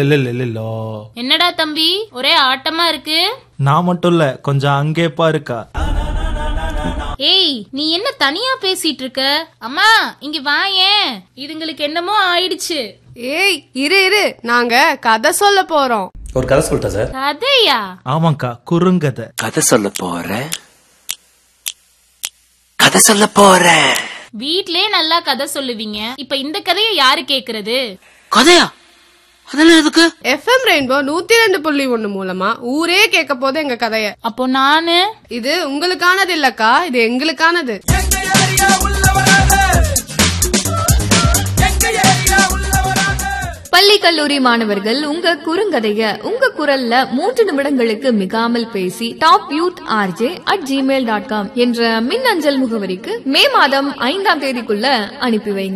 இல்ல இல்ல இல்ல இல்லோ என்னடா தம்பி ஒரே ஆட்டமா இருக்கு நான் மட்டும் இல்ல கொஞ்சம் அங்கே பாருக்கா ஏய் நீ என்ன தனியா பேசிட்டு இருக்க அம்மா இங்க வாயேன் இதுங்களுக்கு என்னமோ ஆயிடுச்சு ஏய் இரு இரு நாங்க கதை சொல்ல போறோம் ஒரு கதை சொல்லிட்டேன் சார் கதையா ஆமாக்கா குறுங்கதை கதை சொல்ல போறேன் கதை சொல்ல போறேன் வீட்லயே நல்லா கதை சொல்லுவீங்க இப்ப இந்த கதையை யாரு கேக்குறது கதையா அதெல்லாம் எதுக்கு எஃப்எம் ரெயின்போ நூத்தி ரெண்டு புள்ளி ஒண்ணு மூலமா ஊரே கேட்க போது எங்க கதைய அப்போ நானு இது உங்களுக்கானது இல்லக்கா இது எங்களுக்கானது பள்ளி கல்லூரி மாணவர்கள் உங்க குறுங்கதைய உங்க குரல்ல மூன்று நிமிடங்களுக்கு மிகாமல் பேசி top youth R J at Gmail dot com என்ற மின்னஞ்சல் முகவரிக்கு மே மாதம் ஐந்தாம் தேதிக்குள்ள அனுப்பி வைங்க